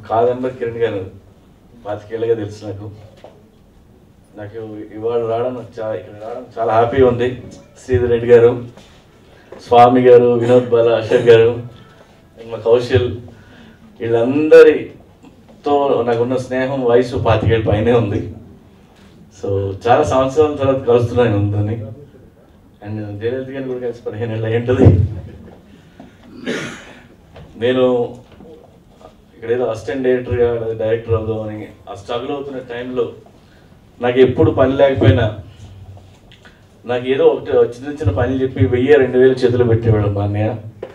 కాదంబరి కిరణ్ గారు పాతికేళ్ళగా తెలుసు నాకు నాకు ఇవాళ రావడం నాకు చాలా ఇక్కడ రావడం చాలా హ్యాపీగా ఉంది శ్రీధర్ రెడ్డి గారు స్వామి గారు వినోద్ బాల అశోక్ గారు మా కౌశల్ వీళ్ళందరితో నాకున్న స్నేహం వయసు పాతికేళ్ళ పైనే ఉంది సో చాలా సంవత్సరాల తర్వాత కలుస్తున్నాను ఉందని అండ్ జయలలిత గారిని కూడా కలిసి పదిహేను ఏళ్ళు అయ్యింటుంది నేను ఇక్కడ ఏదో అసిస్టెంట్ డైరెక్టర్గా లేదా డైరెక్టర్ అవుదాం అని ఆ స్ట్రగుల్ అవుతున్న టైంలో నాకు ఎప్పుడు పని లేకపోయినా నాకు ఏదో ఒకటి చిన్న చిన్న పని చెప్పి వెయ్యి రెండు వేలు చేతులు పెట్టేవాడు మా అన్నయ్య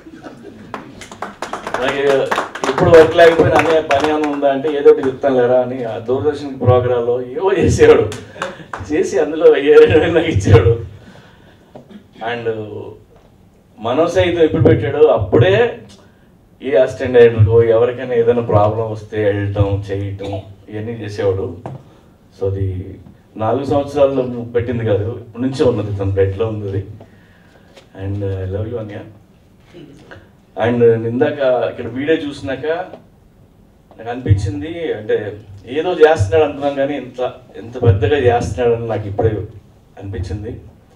నాకు ఎప్పుడు వర్క్ లేకపోయినా అన్నయ్య పని ఏమైనా ఉందా అంటే ఏదో ఒకటి చెప్తాను లేరా అని ఆ దూరదర్శన్ ప్రోగ్రాంలో ఏవో చేసేవాడు చేసి అందులో వెయ్యి రెండు వేలు నాకు ఇచ్చాడు అండ్ మనో సైతం ఎప్పుడు పెట్టాడు అప్పుడే ఏ అసిస్టెంట్ డైరెక్టర్కో ఎవరికైనా ఏదైనా ప్రాబ్లం వస్తే వెళ్ళటం చేయటం ఇవన్నీ చేసేవాడు సో అది నాలుగు సంవత్సరాల్లో పెట్టింది కాదు ఇప్పటి నుంచే ఉన్నది తన బెడ్లో ఉంది అది and I love you Anya and ఇందాక ఇక్కడ వీడియో చూసినాక నాకు అనిపించింది అంటే ఏదో చేస్తున్నాడు అనుకున్నాం కానీ ఇంత ఎంత పెద్దగా చేస్తున్నాడని నాకు ఇప్పుడే అనిపించింది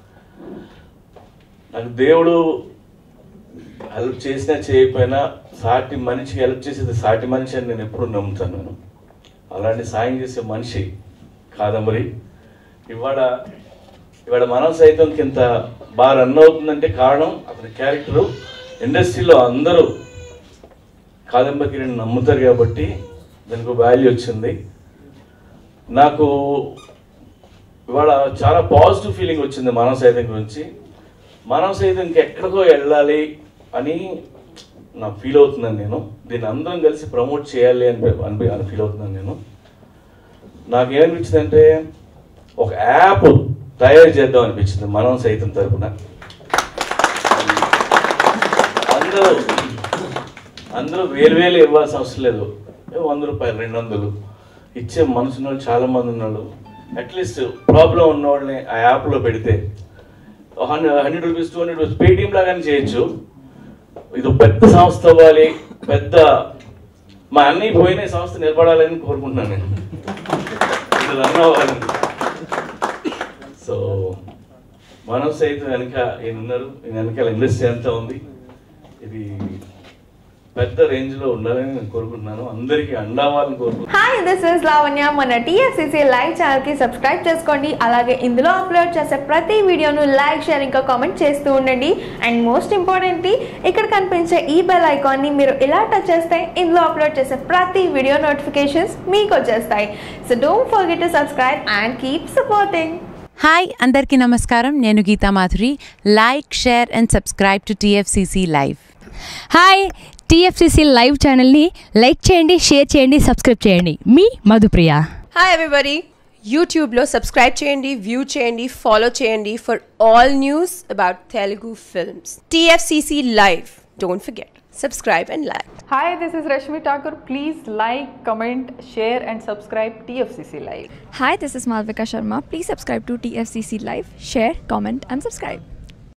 నాకు దేవుడు హెల్ప్ చేసినా చేయకపోయినా సాటి మనిషికి హెల్ప్ చేసేది సాటి మనిషి అని నేను ఎప్పుడు నమ్ముతాను నేను అలాంటి సాయం చేసే మనిషి కాదంబరి ఇవాళ ఇవాళ మనం సైతం ఇంత బాగా రన్ అవుతుందంటే కారణం అతని క్యారెక్టరు ఇండస్ట్రీలో అందరూ కాదంబరి కిరణ్ నమ్ముతారు కాబట్టి దానికి వాల్యూ వచ్చింది నాకు ఇవాళ చాలా పాజిటివ్ ఫీలింగ్ వచ్చింది మానవ సైతం గురించి మానవ సైతం ఇంకెక్కడికో వెళ్ళాలి అని నాకు ఫీల్ అవుతున్నాను నేను దీన్ని అందరం కలిసి ప్రమోట్ చేయాలి అని అనిపి అని ఫీల్ అవుతున్నాను నేను నాకు ఏమనిపించింది అంటే ఒక యాప్ తయారు చేద్దాం అనిపించింది మనం సైతం తరపున అందరూ అందరూ వేరు వేలు ఇవ్వాల్సిన అవసరం లేదు ఏ వంద రూపాయలు రెండు వందలు ఇచ్చే మనసున్న వాళ్ళు చాలా మంది ఉన్నారు అట్లీస్ట్ ప్రాబ్లం ఉన్న వాళ్ళని ఆ యాప్లో పెడితే hundred hundred rupees two hundred rupees Paytm లాగానే చేయొచ్చు ఇది ఒక పెద్ద సంస్థ అవ్వాలి పెద్ద మా అన్నయ్య పోయిన ఈ సంస్థ నిలబడాలని కోరుకుంటున్నాను నేను ఇది రన్ అవ్వాలని సో మనం సైతం వెనక ఈయన ఉన్నారు ఈయన వెనకాల ఇండస్ట్రీ అంతా ఉంది ఇది పెద్ద రేంజ్ లో ఉండాలని నేను కోరుకుంటున్నాను అందరికీ అండావాలని కోరుకుంటున్నాను హాయ్ దిస్ ఇస్ లావణ్య మన టీఎఫ్సిసి లైవ్ ఛానల్ కి సబ్స్క్రైబ్ చేసుకోండి అలాగే ఇందులో అప్లోడ్ చేసే ప్రతి వీడియోను లైక్ షేర్ ఇంకా కామెంట్ చేస్తూ ఉండండి అండ్ మోస్ట్ ఇంపార్టెంట్లీ ఇక్కడ కనిపించే ఈ బెల్ ఐకాన్ ని మీరు ఇలా టచ్ చేస్తే ఇందులో అప్లోడ్ చేసే ప్రతి వీడియో నోటిఫికేషన్స్ మీకు వచ్చేస్తాయి so don't forget to subscribe and keep supporting hi అందరికీ నమస్కారం నేను Geetha Madhuri like share and subscribe to TFCC live hi TFCC live ఛానల్ని లైక్ చేయండి షేర్ చేయండి సబ్స్క్రైబ్ చేయండి మీ మధుప్రియ హాయ్ ఎవ్రీబడి యూట్యూబ్లో సబ్స్క్రైబ్ చేయండి వ్యూ చేయండి ఫాలో చేయండి for all news about Telugu films TFCC live don't forget subscribe and like Hi, this is Rashmi Thakur. Please like, comment, share, and subscribe TFCC Live. Hi, this is Malvika Sharma. Please subscribe to TFCC Live, share, comment, and subscribe.